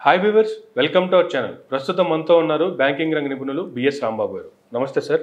Hi viewers welcome to our channel ప్రస్తుతం మనతో ఉన్నారు బ్యాంకింగ్ రంగ నిపుణులు బిఎస్ రాంబాబు గారు నమస్తే సార్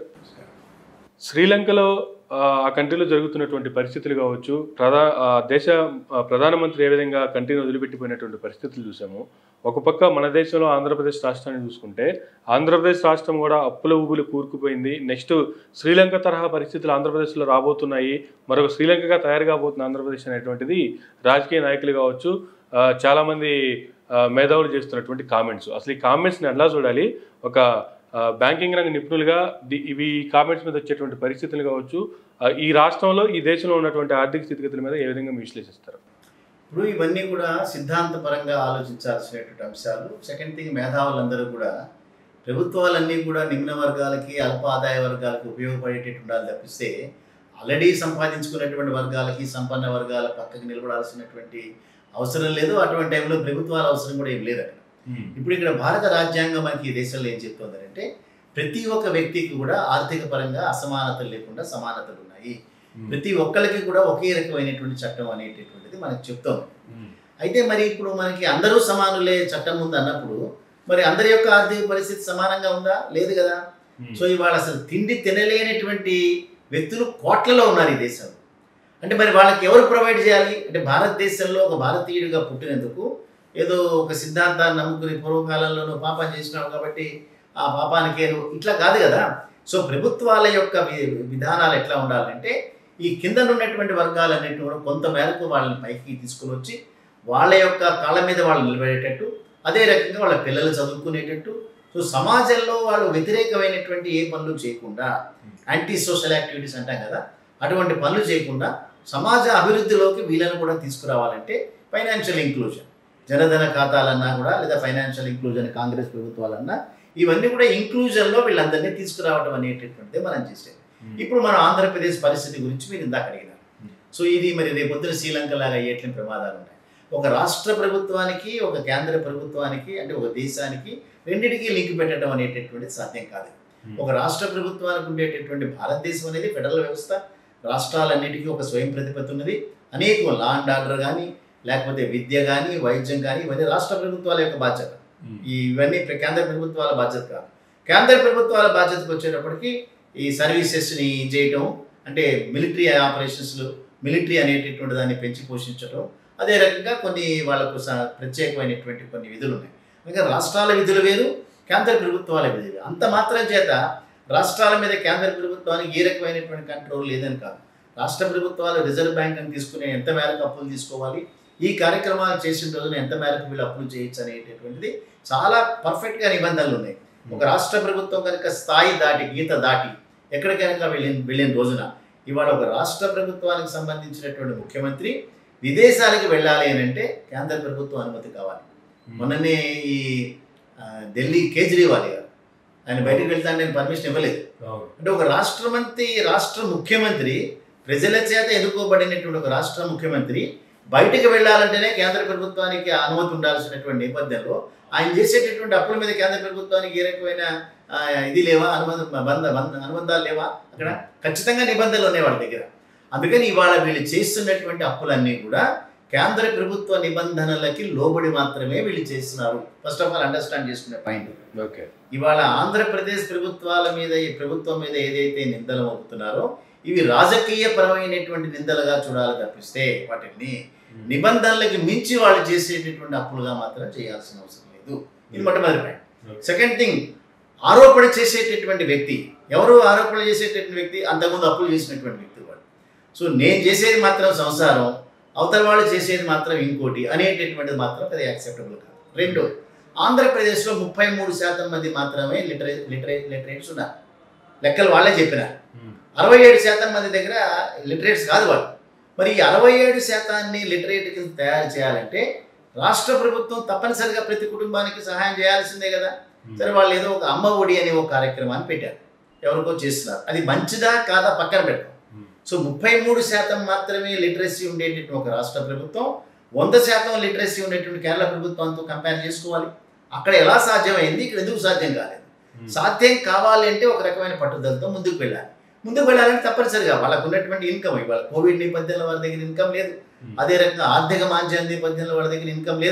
శ్రీలంకలో ఆ, ఆ కంట్రీలో జరుగుతున్నటువంటి పరిస్థితులు కావచ్చు ప్రధా ఆ, దేశ ఆ, ప్రధానమంత్రి ఏ విధంగా కంట్రీని వదిలిపెట్టిపోయినటువంటి పరిస్థితులు చూసాము ఒక పక్క మన దేశంలో ఆంధ్రప్రదేశ్ రాష్ట్రాన్ని చూసుకుంటే ఆంధ్రప్రదేశ్ రాష్ట్రం కూడా అప్పుల ఊబులు కూరుకుపోయింది నెక్స్ట్ శ్రీలంక తరహా పరిస్థితులు ఆంధ్రప్రదేశ్లో రాబోతున్నాయి మరొక శ్రీలంకగా తయారు కాబోతున్న ఆంధ్రప్రదేశ్ అనేటువంటిది రాజకీయ నాయకులు కావచ్చు ఆ, చాలామంది ఆ, మేధావులు చేస్తున్నటువంటి కామెంట్స్ అసలు ఈ కామెంట్స్ని ఎలా చూడాలి ఒక ఆ, బ్యాంకింగ్ రంగ నిపుణులుగా ది- ఇవి కామెంట్స్ మీద వచ్చేటువంటి పరిస్థితులు కావచ్చు ఆ, ఈ రాష్ట్రంలో ఈ దేశంలో ఉన్నటువంటి ఆర్థిక స్థితిగతుల మీద ఏ విధంగా మీరు విశ్లేషిస్తారు ఇప్పుడు ఇవన్నీ కూడా సిద్ధాంతపరంగా ఆలోచించాల్సినటువంటి అంశాలు సెకండ్ థింగ్ మేధావులందరూ కూడా ప్రభుత్వాలన్నీ కూడా నిమ్న వర్గాలకి అల్ప ఆదాయ వర్గాలకి ఉపయోగపడేటట్టు ఉండాలి తప్పిస్తే ఆల్రెడీ సంపాదించుకున్నటువంటి వర్గాలకి సంపన్న వర్గాల పక్కకి నిలబడాల్సినటువంటి అవసరం లేదు అటువంటి టైంలో ప్రభుత్వాల అవసరం కూడా ఏం లేదు అక్కడ ఇప్పుడు ఇక్కడ భారత రాజ్యాంగం మనకి ఈ దేశంలో ఏం చెప్తుందంటే ప్రతి ఒక్క వ్యక్తికి కూడా ఆర్థిక పరంగా అసమానతలు లేకుండా సమానతలు ఉన్నాయి ప్రతి ఒక్కరికి కూడా ఒకే రకమైనటువంటి చట్టం అనేటటువంటిది మనకు చెప్తోంది అయితే మరి ఇప్పుడు మనకి అందరూ సమానులే చట్టం ఉంది అన్నప్పుడు మరి అందరి యొక్క ఆర్థిక పరిస్థితి సమానంగా ఉందా లేదు కదా సో ఇవాళ అసలు తిండి తినలేనటువంటి వ్యక్తులు కోట్లలో ఉన్నారు ఈ దేశంలో అంటే మరి వాళ్ళకి ఎవరు ప్రొవైడ్ చేయాలి అంటే భారతదేశంలో ఒక భారతీయుడిగా పుట్టినందుకు ఏదో ఒక సిద్ధాంతాన్ని నమ్ముకుని పూర్వకాలంలో నువ్వు పాపం చేసినావు కాబట్టి ఆ పాపానికే నువ్వు ఇట్లా కాదు కదా సో ప్రభుత్వాల యొక్క వి- విధానాలు ఎట్లా ఉండాలంటే ఈ కింద ఉన్నటువంటి వర్గాలన్నింటినీ కూడా కొంత మేరకు వాళ్ళని పైకి తీసుకుని వచ్చి వాళ్ళ యొక్క కాళ్ళ మీద వాళ్ళు నిలబడేటట్టు అదే రకంగా వాళ్ళ పిల్లలు చదువుకునేటట్టు సో సమాజంలో వాళ్ళు వ్యతిరేకమైనటువంటి ఏ పనులు చేయకుండా యాంటీ సోషల్ యాక్టివిటీస్ అంటాం కదా అటువంటి పనులు చేయకుండా సమాజ అభివృద్ధిలోకి వీళ్ళని కూడా తీసుకురావాలంటే ఫైనాన్షియల్ ఇంక్లూజన్ జనధన ఖాతాలన్నా కూడా లేదా ఫైనాన్షియల్ ఇంక్లూజన్ కాంగ్రెస్ ప్రభుత్వాలన్నా ఇవన్నీ కూడా ఇంక్లూజన్లో వీళ్ళందరినీ తీసుకురావడం అనేటటువంటిది మనం చేసేది ఇప్పుడు మన ఆంధ్రప్రదేశ్ పరిస్థితి గురించి మీరు ఇందాక అడిగినారు సో ఇది మరి రేపొద్దున శ్రీలంక లాగా అయ్యేటువంటి ప్రమాదాలు ఉన్నాయి ఒక రాష్ట్ర ప్రభుత్వానికి ఒక కేంద్ర ప్రభుత్వానికి అంటే ఒక దేశానికి రెండింటికి లింక్ పెట్టడం అనేటటువంటిది సాధ్యం కాదు ఒక రాష్ట్ర ప్రభుత్వానికి ఉండేటటువంటి భారతదేశం అనేది ఫెడరల్ వ్యవస్థ రాష్ట్రాలన్నిటికీ ఒక స్వయం ప్రతిపత్తి ఉన్నది అనేక లా అండ్ ఆర్డర్ కానీ లేకపోతే విద్య కానీ వైద్యం కానీ ఇవన్నీ రాష్ట్ర ప్రభుత్వాల యొక్క బాధ్యత ఈ ఇవన్నీ ప్ర- కేంద్ర ప్రభుత్వాల బాధ్యత కాదు కేంద్ర ప్రభుత్వాల బాధ్యతకు వచ్చేటప్పటికి ఈ సర్వీసెస్ని చేయటం అంటే మిలిటరీ ఆపరేషన్స్లు మిలిటరీ అనేటటువంటి దాన్ని పెంచి పోషించడం అదే రకంగా కొన్ని వాళ్ళకు స- ప్రత్యేకమైనటువంటి కొన్ని విధులు ఉన్నాయి ఇంకా రాష్ట్రాల విధులు వేరు కేంద్ర ప్రభుత్వాల విధులు వేరు. అంత మాత్రం చేత రాష్ట్రాల మీద కేంద్ర ప్రభుత్వానికి ఏ రకమైనటువంటి కంట్రోల్ లేదని కాదు రాష్ట్ర ప్రభుత్వాలు రిజర్వ్ బ్యాంక్ అని తీసుకునే ఎంత మేరకు అప్పులు తీసుకోవాలి ఈ కార్యక్రమాలు చేసిన రోజున ఎంత మేరకు వీళ్ళు అప్పులు చేయొచ్చు అనేటటువంటిది చాలా పర్ఫెక్ట్గా నిబంధనలు ఉన్నాయి ఒక రాష్ట్ర ప్రభుత్వం కనుక స్థాయి దాటి గీత దాటి ఎక్కడికైనా వెళ్ళిన వెళ్ళిన రోజున ఇవాళ ఒక రాష్ట్ర ప్రభుత్వానికి సంబంధించినటువంటి ముఖ్యమంత్రి విదేశాలకు వెళ్ళాలి అని అంటే కేంద్ర ప్రభుత్వం అనుమతి కావాలి మొన్ననే ఈ ఆ, ఢిల్లీ కేజ్రీవాల్ గారు ఆయన బయటకు వెళ్తాను నేను పర్మిషన్ ఇవ్వలేదు అంటే ఒక రాష్ట్ర మంత్రి రాష్ట్ర ముఖ్యమంత్రి ప్రజల చేత ఎన్నుకోబడినటువంటి ఒక రాష్ట్ర ముఖ్యమంత్రి బయటకు వెళ్ళాలంటేనే కేంద్ర ప్రభుత్వానికి అనుమతి ఉండాల్సినటువంటి నేపథ్యంలో ఆయన చేసేటటువంటి అప్పుల మీద కేంద్ర ప్రభుత్వానికి ఏ రకమైన ఆ, ఇది లేవా అనుబంధ బంధ బంధ అనుబంధాలు లేవా అక్కడ ఖచ్చితంగా నిబంధనలు ఉన్నాయి వాళ్ళ దగ్గర అందుకని ఇవాళ వీళ్ళు చేస్తున్నటువంటి అప్పులన్నీ కూడా కేంద్ర ప్రభుత్వ నిబంధనలకి లోబడి మాత్రమే వీళ్ళు చేస్తున్నారు ఫస్ట్ ఆఫ్ ఆల్ అండర్స్టాండ్ చేసుకునే పాయింట్ ఓకే ఇవాళ ఆంధ్రప్రదేశ్ ప్రభుత్వాల మీద ఈ ప్రభుత్వం మీద ఏదైతే నిందలు మోపుతున్నారో ఇవి రాజకీయ పరమైనటువంటి నిందలుగా చూడాలి తప్పిస్తే వాటిని నిబంధనలకి మించి వాళ్ళు చేసేటటువంటి అప్పులుగా మాత్రం చేయాల్సిన అవసరం లేదు ఇది మొట్టమొదటి పాయింట్ సెకండ్ థింగ్ ఆరోపణ చేసేటటువంటి వ్యక్తి ఎవరు ఆరోపణ చేసేటటువంటి వ్యక్తి అంతకుముందు అప్పులు చేసినటువంటి వ్యక్తి వాడు సో నేను చేసేది మాత్రం సంసారం అవతల వాళ్ళు చేసేది మాత్రం ఇంకోటి అనేటటువంటిది మాత్రం అది యాక్సెప్టబుల్ కాదు రెండు ఆంధ్రప్రదేశ్లో ముప్పై మూడు శాతం మంది మాత్రమే లిటరే లిటరే లిటరేట్స్ ఉన్నారు లెక్కలు వాళ్ళే చెప్పినారు అరవై ఏడు శాతం మంది దగ్గర లిటరేట్స్ కాదు వాళ్ళు మరి ఈ అరవై ఏడు శాతాన్ని లిటరేట్ కింద తయారు చేయాలంటే రాష్ట్ర ప్రభుత్వం తప్పనిసరిగా ప్రతి కుటుంబానికి సహాయం చేయాల్సిందే కదా సరే వాళ్ళు ఏదో ఒక అమ్మ ఒడి అనే ఒక కార్యక్రమాన్ని పెట్టారు ఎవరికో చేస్తున్నారు అది మంచిదా కాదా పక్కన పెట్టాం సో ముప్పై మూడు శాతం మాత్రమే లిటరసీ ఉండేటటువంటి ఒక రాష్ట్ర ప్రభుత్వం వంద శాతం లిటరసీ ఉండేటువంటి కేరళ ప్రభుత్వంతో కంపేర్ చేసుకోవాలి అక్కడ ఎలా సాధ్యమైంది ఇక్కడ ఎందుకు సాధ్యం కాలేదు సాధ్యం కావాలి అంటే ఒక రకమైన పట్టుదలతో ముందుకు వెళ్ళాలి ముందుకు వెళ్ళాలంటే తప్పనిసరిగా వాళ్ళకు ఉన్నటువంటి ఇన్కమ్ ఇవాళ కోవిడ్ నేపథ్యంలో వాళ్ళ దగ్గర ఇన్కమ్ లేదు అదే రకంగా ఆర్థిక మాంద్యం నేపథ్యంలో వాళ్ళ దగ్గర ఇన్కమ్ లేదు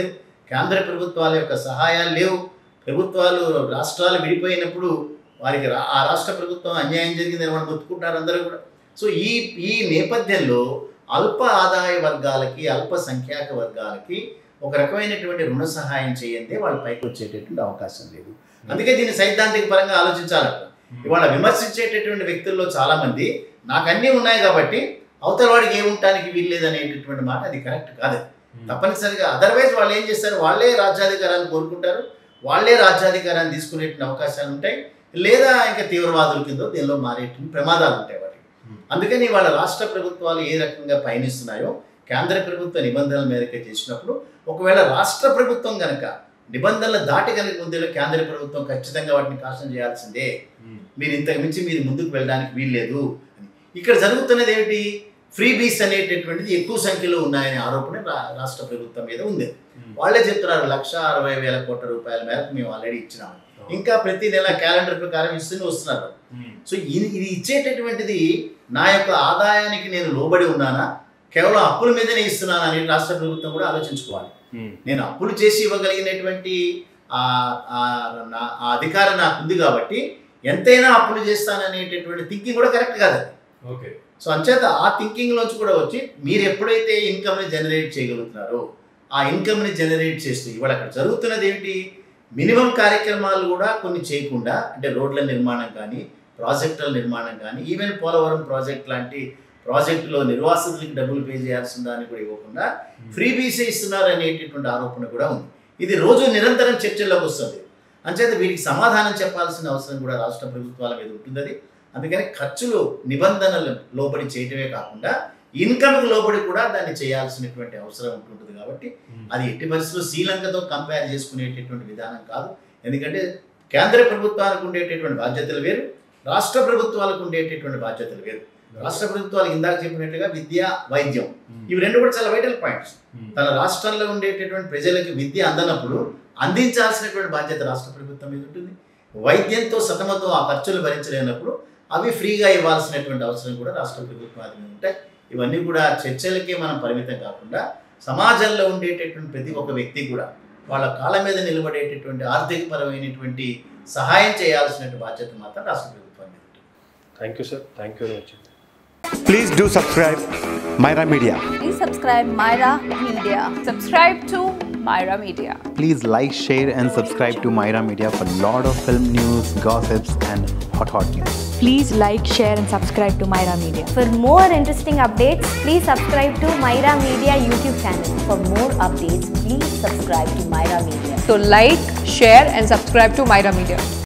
కేంద్ర ప్రభుత్వాల యొక్క సహాయాలు లేవు ప్రభుత్వాలు రాష్ట్రాలు విడిపోయినప్పుడు వారికి రా- ఆ రాష్ట్ర ప్రభుత్వం అన్యాయం జరిగిందని వాళ్ళు మొత్తుకుంటారు అందరూ కూడా సో ఈ ఈ నేపథ్యంలో అల్ప ఆదాయ వర్గాలకి అల్ప సంఖ్యాక వర్గాలకి ఒక రకమైనటువంటి రుణ సహాయం చేయందే వాళ్ళ పైకి వచ్చేటటువంటి అవకాశం లేదు అందుకే దీన్ని సైద్ధాంతిక పరంగా ఆలోచించాలి ఇవాళ విమర్శించేటటువంటి వ్యక్తుల్లో చాలా మంది నాకు అన్నీ ఉన్నాయి కాబట్టి అవతల వాడికి ఏముంటానికి వీల్లేదు అనేటటువంటి మాట అది కరెక్ట్ కాదు తప్పనిసరిగా అదర్వైజ్ వాళ్ళు ఏం చేస్తారు వాళ్ళే రాజ్యాధికారాన్ని కోరుకుంటారు వాళ్ళే రాజ్యాధికారాన్ని తీసుకునేటువంటి అవకాశాలు ఉంటాయి లేదా ఇంకా తీవ్రవాదుల కింద దీనిలో మారేటువంటి ప్రమాదాలు ఉంటాయి వాటికి అందుకని వాళ్ళ రాష్ట్ర ప్రభుత్వాలు ఏ రకంగా పయనిస్తున్నాయో కేంద్ర ప్రభుత్వ నిబంధనల మేరకు చేసినప్పుడు ఒకవేళ రాష్ట్ర ప్రభుత్వం కనుక నిబంధనలు దాటి కనుక ముందు కేంద్ర ప్రభుత్వం ఖచ్చితంగా వాటిని కాషన్ చేయాల్సిందే మీరు ఇంతకు మించి మీరు ముందుకు వెళ్ళడానికి వీల్లేదు అని ఇక్కడ జరుగుతున్నది ఏమిటి ఫ్రీ బీస్ అనేటటువంటిది ఎక్కువ సంఖ్యలో ఉన్నాయనే ఆరోపణ రా- రాష్ట్ర ప్రభుత్వం మీద ఉంది వాళ్ళే చెప్తున్నారు లక్ష అరవై వేల కోట్ల రూపాయల మేరకు మేము ఆల్రెడీ ఇచ్చినాము ఇంకా ప్రతి నెల క్యాలెండర్ ప్రకారం ఇస్తూనే వస్తున్నారు సో ఇది ఇది ఇచ్చేటటువంటిది నా యొక్క ఆదాయానికి నేను లోబడి ఉన్నానా కేవలం అప్పుల మీదనే ఇస్తున్నానా అని రాష్ట్ర ప్రభుత్వం కూడా ఆలోచించుకోవాలి నేను అప్పులు చేసి ఇవ్వగలిగినటువంటి ఆ ఆ- నా- ఆ అధికారం నాకు ఉంది కాబట్టి ఎంతైనా అప్పులు చేస్తాననేటటువంటి థింకింగ్ కూడా కరెక్ట్ కాదు అది. ఓకే సో అంచేత ఆ థింకింగ్ లోంచి కూడా వచ్చి మీరు ఎప్పుడైతే ఇన్కమ్ని జనరేట్ చేయగలుగుతున్నారో ఆ ఇన్కమ్ని జనరేట్ చేస్తూ ఇవాళ అక్కడ జరుగుతున్నది ఏమిటి మినిమం కార్యక్రమాలు కూడా కొన్ని చేయకుండా అంటే రోడ్ల నిర్మాణం కానీ ప్రాజెక్టుల నిర్మాణం కానీ ఈవెన్ పోలవరం ప్రాజెక్ట్ లాంటి ప్రాజెక్టులో నిర్వాసితులకి డబ్బులు పే చేయాల్సిన దాన్ని కూడా ఇవ్వకుండా ఫ్రీ బీసే ఇస్తున్నారు అనేటటువంటి ఆరోపణ కూడా ఉంది ఇది రోజు నిరంతరం చర్చల్లోకి వస్తుంది అంచేత వీరికి సమాధానం చెప్పాల్సిన అవసరం కూడా రాష్ట్ర ప్రభుత్వాల మీద ఉంటుంది అది అందుకని ఖర్చులు నిబంధనలు లోబడి చేయటమే కాకుండా ఇన్కమ్కి లోబడి కూడా దాన్ని చేయాల్సినటువంటి అవసరం ఉంటుంటుంది కాబట్టి అది ఎట్టి పరిస్థితుల్లో శ్రీలంకతో కంపేర్ చేసుకునేటటువంటి విధానం కాదు ఎందుకంటే కేంద్ర ప్రభుత్వానికి ఉండేటటువంటి బాధ్యతలు వేరు రాష్ట్ర ప్రభుత్వాలకు ఉండేటటువంటి బాధ్యతలు వేరు రాష్ట్ర ప్రభుత్వాలు ఇందాక చెప్పినట్టుగా విద్య వైద్యం ఇవి రెండు కూడా చాలా వైటల్ పాయింట్స్ తన రాష్ట్రంలో ఉండేటటువంటి ప్రజలకు విద్య అందనప్పుడు అందించాల్సినటువంటి బాధ్యత రాష్ట్ర ప్రభుత్వం మీద ఉంటుంది వైద్యంతో సతమతం ఆ ఖర్చులు భరించలేనప్పుడు అవి ఫ్రీగా ఇవ్వాల్సినటువంటి అవసరం కూడా రాష్ట్ర ప్రభుత్వాల మీద ఉంటాయి ఇవన్నీ కూడా చర్చలకే మనం పరిమితం కాకుండా సమాజంలో ఉండేటటువంటి ప్రతి ఒక్క వ్యక్తి కూడా వాళ్ళ కాళ్ళ మీద నిలబడేటటువంటి ఆర్థిక పరమైనటువంటి సహాయం చేయాల్సినటువంటి బాధ్యత మాత్రం రాష్ట్ర ప్రభుత్వం మీద ఉంటుంది thank you sir thank you very much Please do subscribe Myra Media. Please subscribe Myra Media. Subscribe to Myra Media. Please like, share, and subscribe to Myra Media for lot of film news, gossips, and hot hot news. Please like, share, and subscribe to Myra Media. For more interesting updates, please subscribe to Myra Media YouTube channel. For more updates, please subscribe to Myra Media. So, like, share, and subscribe to Myra Media.